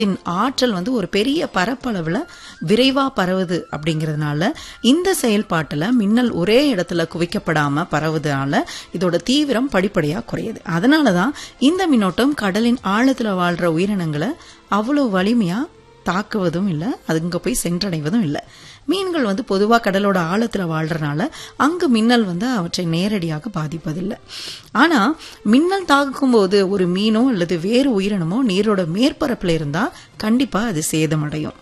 இன் ஆற்றல் வந்து ஒரு பெரிய பரப்பளவுல விரைவா பரவுது அப்படிங்கறதுனால இந்த செயல்பாட்டுல மின்னல் ஒரே இடத்துல குவிக்கப்படாம பரவுதனால இதோட தீவிரம் படிப்படியா குறையுது அதனாலதான் இந்த மின்னோட்டம் கடலின் ஆழத்துல வாழ்ற உயிரினங்களை அவ்வளவு வலிமையா தாக்குவதும் இல்ல அதுங்க போய் சென்றடைவதும் இல்ல மீன்கள் வந்து பொதுவா கடலோட ஆழத்துல வாழ்றனால அங்கு மின்னல் வந்து அவற்றை நேரடியாக பாதிப்பதில்லை ஆனா மின்னல் தாக்கும் போது ஒரு மீனோ அல்லது வேறு உயிரினமோ நீரோட மேற்பரப்புல இருந்தா கண்டிப்பா அது சேதமடையும்